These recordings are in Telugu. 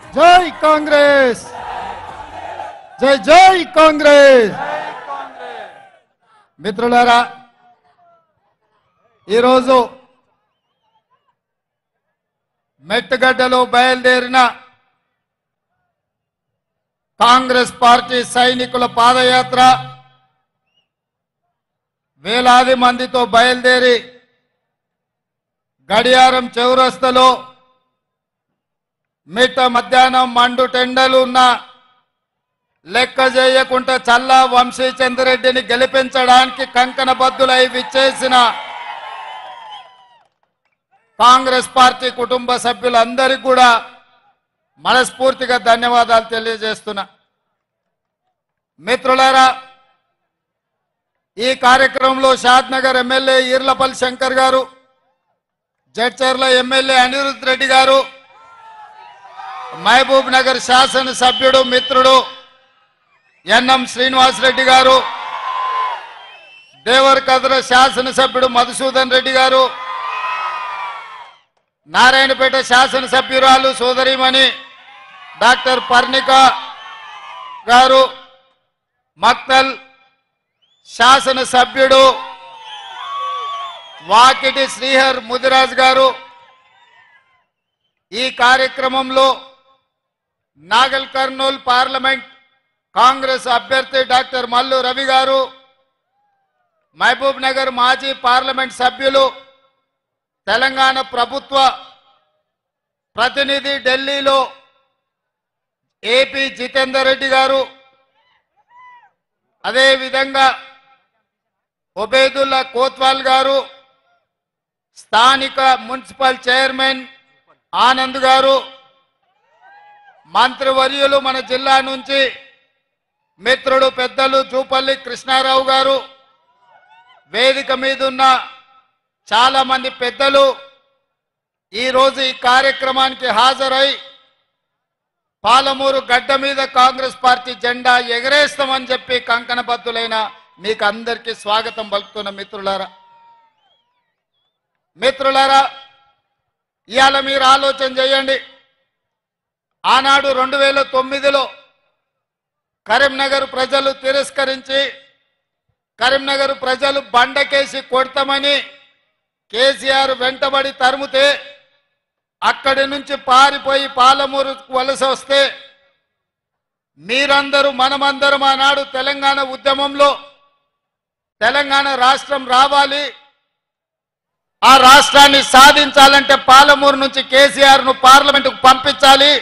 జై కాంగ్రెస్ జై జై కాంగ్రెస్ మిత్రులారా ఈరోజు మెట్టుగడ్డలో బయలుదేరిన కాంగ్రెస్ పార్టీ సైనికుల పాదయాత్ర వేలాది మందితో బయలుదేరి గడియారం చౌరస్తలో మిట్ట మధ్యాహ్నం మండు టెండలు ఉన్న లెక్క చేయకుండా చల్లా వంశీచంద్రెడ్డిని గెలిపించడానికి కంకణబద్దులై విచ్చేసిన కాంగ్రెస్ పార్టీ కుటుంబ సభ్యులందరికీ కూడా మనస్ఫూర్తిగా ధన్యవాదాలు తెలియజేస్తున్నా మిత్రులారా ఈ కార్యక్రమంలో షాద్నగర్ ఎమ్మెల్యే ఈర్లపల్లి శంకర్ గారు జడ్చర్ల ఎమ్మెల్యే అనిరుద్ రెడ్డి గారు మహబూబ్ నగర్ శాసనసభ్యుడు మిత్రుడు ఎన్ఎం శ్రీనివాసరెడ్డి గారు దేవరకద్ర శాసనసభ్యుడు మధుసూదన్ రెడ్డి గారు నారాయణపేట శాసనసభ్యురాలు సోదరిమణి డాక్టర్ పర్ణిక గారు మక్తల్ శాసనసభ్యుడు వాకిటి శ్రీహర్ ముదిరాజ్ గారు ఈ కార్యక్రమంలో నాగల్ కర్నూల్ పార్లమెంట్ కాంగ్రెస్ అభ్యర్థి డాక్టర్ మల్లు రవి గారు మహబూబ్ నగర్ మాజీ పార్లమెంట్ సభ్యులు తెలంగాణ ప్రభుత్వ ప్రతినిధి ఢిల్లీలో ఏపీ జితేందర్ రెడ్డి గారు అదేవిధంగా ఒబేదుల్లా కోత్వాల్ గారు స్థానిక మున్సిపల్ చైర్మన్ ఆనంద్ గారు మంత్రివర్యులు మన జిల్లా నుంచి మిత్రుడు పెద్దలు జూపల్లి కృష్ణారావు గారు వేదిక మీద ఉన్న చాలా మంది పెద్దలు ఈరోజు ఈ కార్యక్రమానికి హాజరై పాలమూరు గడ్డ మీద కాంగ్రెస్ పార్టీ జెండా ఎగరేస్తామని చెప్పి కంకణబద్దులైన మీకు అందరికీ స్వాగతం పలుకుతున్న మిత్రులారా మిత్రులారా ఇవాళ మీరు ఆలోచన చేయండి ఆనాడు రెండు వేల తొమ్మిదిలో కరీంనగర్ ప్రజలు తిరస్కరించి కరీంనగర్ ప్రజలు బండకేసి కొడతామని కేసీఆర్ వెంటబడి తరుముతే అక్కడి నుంచి పారిపోయి పాలమూరు వలస వస్తే మీరందరూ మనమందరం ఆనాడు తెలంగాణ ఉద్యమంలో తెలంగాణ రాష్ట్రం రావాలి ఆ రాష్ట్రాన్ని సాధించాలంటే పాలమూరు నుంచి కేసీఆర్ ను పార్లమెంటుకు పంపించాలి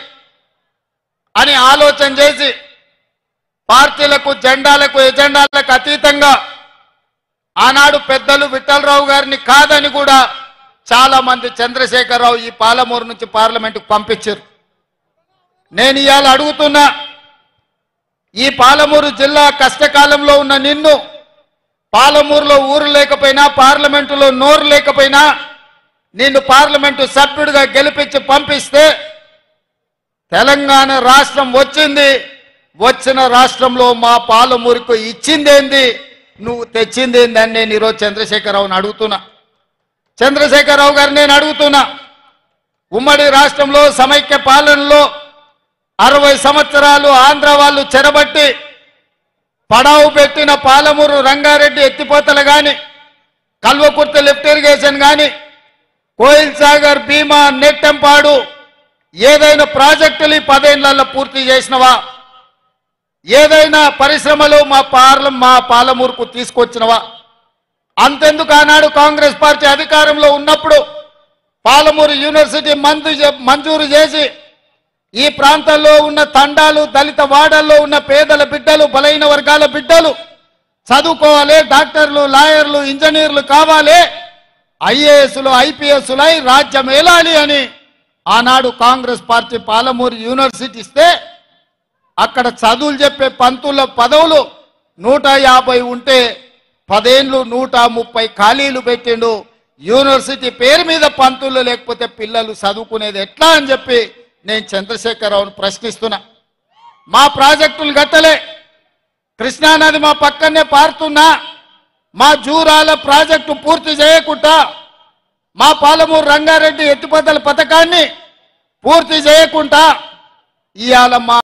అని ఆలోచన చేసి పార్టీలకు జెండాలకు ఎజెండాలకు అతీతంగా ఆనాడు పెద్దలు విఠలరావు గారిని కాదని కూడా చాలా మంది చంద్రశేఖరరావు ఈ పాలమూరు నుంచి పార్లమెంటుకు పంపించారు నేను ఇవాళ అడుగుతున్నా ఈ పాలమూరు జిల్లా కష్టకాలంలో ఉన్న నిన్ను పాలమూరులో ఊరు లేకపోయినా పార్లమెంటులో నోరు లేకపోయినా నిన్ను పార్లమెంటు సభ్యుడిగా గెలిపించి పంపిస్తే తెలంగాణ రాష్ట్రం వచ్చింది వచ్చిన రాష్ట్రంలో మా పాలమూరుకు ఇచ్చిందేంది నువ్వు తెచ్చిందేంది అని నేను ఈరోజు చంద్రశేఖరరావుని అడుగుతున్నా చంద్రశేఖరరావు గారు నేను అడుగుతున్నా ఉమ్మడి రాష్ట్రంలో సమైక్య పాలనలో అరవై సంవత్సరాలు ఆంధ్ర వాళ్ళు చెరబట్టి పడావు పెట్టిన పాలమూరు రంగారెడ్డి ఎత్తిపోతలు గాని కల్వకుర్తి లిఫ్ట్ ఇరిగేషన్ గాని కోయిల్ సాగర్ భీమా నెట్టెంపాడు ఏదైనా ప్రాజెక్టులు ఈ పదేళ్లలో పూర్తి చేసినవా ఏదైనా పరిశ్రమలు మా పార్ల మా పాలమూరుకు తీసుకొచ్చినవా అంతెందుకు ఆనాడు కాంగ్రెస్ పార్టీ అధికారంలో ఉన్నప్పుడు పాలమూరు యూనివర్సిటీ మంజు మంజూరు చేసి ఈ ప్రాంతాల్లో ఉన్న తండాలు దళిత వాడల్లో ఉన్న పేదల బిడ్డలు బలైన వర్గాల బిడ్డలు చదువుకోవాలి డాక్టర్లు లాయర్లు ఇంజనీర్లు కావాలి ఐఏఎస్లు ఐపీఎస్లై రాజ్యం ఏలాలి అని ఆనాడు కాంగ్రెస్ పార్టీ పాలమూరు యూనివర్సిటీ ఇస్తే అక్కడ చదువులు చెప్పే పంతుల పదవులు నూట యాభై ఉంటే పదేండ్లు నూట ముప్పై ఖాళీలు పెట్టిండు యూనివర్సిటీ పేరు మీద పంతులు లేకపోతే పిల్లలు చదువుకునేది ఎట్లా అని చెప్పి నేను చంద్రశేఖరరావును ప్రశ్నిస్తున్నా మా ప్రాజెక్టులు గట్టలే కృష్ణానది మా పక్కనే పారుతున్నా మా జూరాల ప్రాజెక్టు పూర్తి చేయకుండా మా పాలమూరు రంగారెడ్డి ఎత్తిపోతల పథకాన్ని పూర్తి చేయకుండా ఇవాళ మా